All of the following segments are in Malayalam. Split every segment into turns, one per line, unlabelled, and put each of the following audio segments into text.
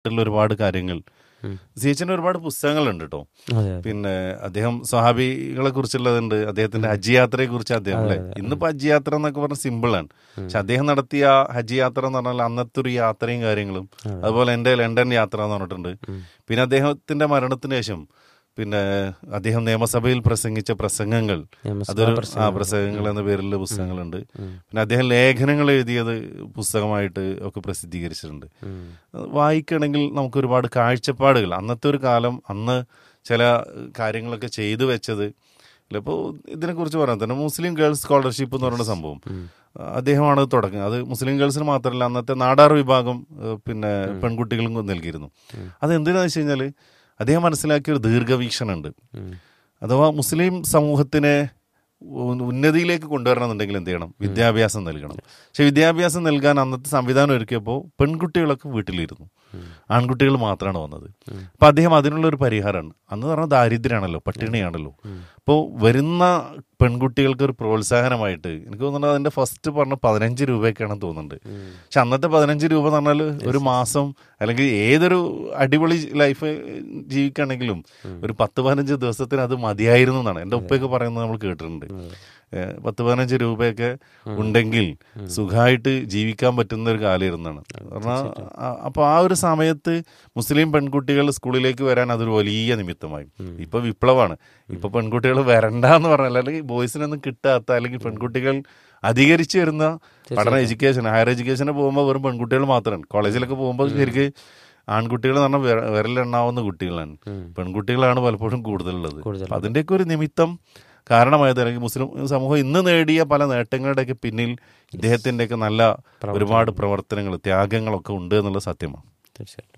ഉള്ള ഒരുപാട് കാര്യങ്ങൾ
ഉം.
സിയച്ചിന്റെ ഒരുപാട് പുസ്തകങ്ങളുണ്ട് കേട്ടോ
അതെ അതെ
പിന്നെ അദ്ദേഹം സ്വഹാബികളെ കുറിച്ചുള്ളതുണ്ട് അദ്ദേഹത്തിന്റെ ഹജ്ജ് യാത്രയെ കുറിച്ച് അദ്ദേഹം അല്ലേ ഇന്നിപ്പോ ഹജ്ജ് യാത്ര എന്നൊക്കെ പറഞ്ഞ സിമ്പിൾ ആണ് പക്ഷെ അദ്ദേഹം നടത്തിയ ഹജ്ജ് യാത്ര എന്ന് പറഞ്ഞാൽ അന്നത്തെ ഒരു യാത്രയും കാര്യങ്ങളും അതുപോലെ എന്റെ ലണ്ടൻ യാത്ര എന്ന് പറഞ്ഞിട്ടുണ്ട് പിന്നെ അദ്ദേഹത്തിന്റെ മരണത്തിന് ശേഷം പിന്നെ അദ്ദേഹം നിയമസഭയിൽ പ്രസംഗിച്ച പ്രസംഗങ്ങൾ
നിയമസഭാ
അതൊരു ആ
പ്രസംഗങ്ങൾ.
പ്രസംഗങ്ങൾ എന്ന പേരിലുള്ള പുസ്തകങ്ങളുണ്ട് പിന്നെ അദ്ദേഹം ലേഖനങ്ങൾ എഴുതിയത് പുസ്തകമായിട്ട് ഒക്കെ പ്രസിദ്ധീകരിച്ചിട്ടുണ്ട്
ഉം.
അത് വായിക്കണമെങ്കിൽ നമുക്ക് ഒരുപാട് കാഴ്ചപ്പാടുകൾ അന്നത്തെ ഒരു കാലം അന്ന് ചില കാര്യങ്ങളൊക്കെ ചെയ്തു വെച്ചത് ഇപ്പോൾ ഇതിനെക്കുറിച്ച് പറയാൻ തന്നെ മുസ്ലിം ഗേൾസ് സ്കോളർഷിപ്പ് എന്ന് പറയുന്ന സംഭവം അദ്ദേഹമാണ് അത് തുടങ്ങുന്നത് അത് മുസ്ലിം ഗേൾസിന് മാത്രമല്ല അന്നത്തെ നാടാർ വിഭാഗം ഏഹ്, പിന്നെ പെൺകുട്ടികൾക്കും നൽകിയിരുന്നു അത് എന്തിനാന്ന് വെച്ച് കഴിഞ്ഞാൽ അദ്ദേഹം മനസ്സിലാക്കിയ ഒരു ദീർഘവീക്ഷണുണ്ട്
ഉം.
അഥവാ മുസ്ലിം സമൂഹത്തിനെ ഉ- ഉന്നതിയിലേക്ക് കൊണ്ടുവരണമെന്നുണ്ടെങ്കിൽ എന്ത് ചെയ്യണം വിദ്യാഭ്യാസം നൽകണം പക്ഷെ വിദ്യാഭ്യാസം നൽകാൻ അന്നത്തെ സംവിധാനം ഒരുക്കിയപ്പോൾ പെൺകുട്ടികളൊക്കെ വീട്ടിലിരുന്നു ആൺകുട്ടികൾ മാത്രമാണ് വന്നത് അപ്പൊ അദ്ദേഹം അതിനുള്ള ഒരു പരിഹാരമാണ് അന്ന് പറഞ്ഞാൽ ദാരിദ്ര്യമാണല്ലോ പട്ടിണിയാണല്ലോ അപ്പോൾ വരുന്ന പെൺകുട്ടികൾക്ക് ഒരു പ്രോത്സാഹനമായിട്ട് എനിക്ക് തോന്നുന്നത് അതിന്റെ ഫസ്റ്റ് പറഞ്ഞ പതിനഞ്ച് രൂപയൊക്കെയാണെന്ന് തോന്നുന്നുണ്ട് പക്ഷെ അന്നത്തെ പതിനഞ്ച് രൂപ എന്ന് പറഞ്ഞാൽ ഒരു മാസം അല്ലെങ്കിൽ ഏതൊരു അടിപൊളി ലൈഫ് ജീവിക്കുകയാണെങ്കിലും ഒരു പത്ത് പതിനഞ്ച് ദിവസത്തിന് അത് മതിയായിരുന്നു എന്നാണ് എൻ്റെ ഉപ്പയൊക്കെ പറയുന്നത് നമ്മൾ കേട്ടിട്ടുണ്ട് ഏഹ് പത്ത് പതിനഞ്ച് രൂപയൊക്കെ ഉണ്ടെങ്കിൽ സുഖമായിട്ട് ജീവിക്കാൻ പറ്റുന്ന ഒരു കാലമായിരുന്നാണ് പറഞ്ഞാൽ അപ്പോൾ ആ ഒരു സമയത്ത് മുസ്ലിം പെൺകുട്ടികൾ സ്കൂളിലേക്ക് വരാൻ അതൊരു വലിയ നിമിത്തമായി ഇപ്പൊ വിപ്ലവമാണ് ഇപ്പൊ പെൺകുട്ടികൾ വരണ്ട എന്ന് പറഞ്ഞാൽ അല്ലെങ്കിൽ ബോയ്സിനൊന്നും കിട്ടാത്ത അല്ലെങ്കിൽ പെൺകുട്ടികൾ അധികരിച്ചു വരുന്ന പഠന എഡ്യൂക്കേഷൻ ഹയർ എഡ്യൂക്കേഷന് പോകുമ്പോൾ വെറും പെൺകുട്ടികൾ മാത്രമാണ് കോളേജിലൊക്കെ പോകുമ്പോൾ ശരിക്ക് ആൺകുട്ടികൾ എന്ന് പറഞ്ഞാൽ വിര- വിരലെണ്ണാവുന്ന കുട്ടികളാണ് പെൺകുട്ടികളാണ് പലപ്പോഴും കൂടുതലുള്ളത്
കൂടുതൽ.
അപ്പൊ അതിന്റെയൊക്കെ ഒരു നിമിത്തം കാരണമായത് അല്ലെങ്കിൽ മുസ്ലിം സമൂഹം ഇന്ന് നേടിയ പല നേട്ടങ്ങളുടെയൊക്കെ പിന്നിൽ ഇദ്ദേഹത്തിന്റെയൊക്കെ നല്ല ഒരുപാട് പ്രവർത്തനങ്ങൾ ത്യാഗങ്ങളൊക്കെ ഉണ്ട് എന്നുള്ളത് സത്യമാണ്
തീർച്ചയായിട്ടും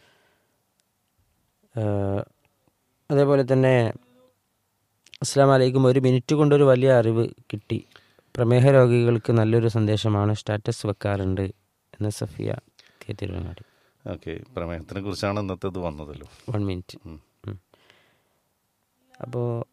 ഏഹ്, അതേപോലെ തന്നെ അസ്സാം വലൈക്കും ഒരു മിനിറ്റ് കൊണ്ടൊരു വലിയ അറിവ് കിട്ടി പ്രമേഹ രോഗികൾക്ക് നല്ലൊരു സന്ദേശമാണ് സ്റ്റാറ്റസ് വെക്കാറുണ്ട് എന്ന് സഫിയ കെ തിരുവങ്ങാടി
ഓക്കെ പ്രമേഹത്തിനെ കുറിച്ചാണ് ഇന്നത്തെ ഇത് വന്നതല്ലോ
വൺ മിനിറ്റ്
ഉം.
അപ്പോൾ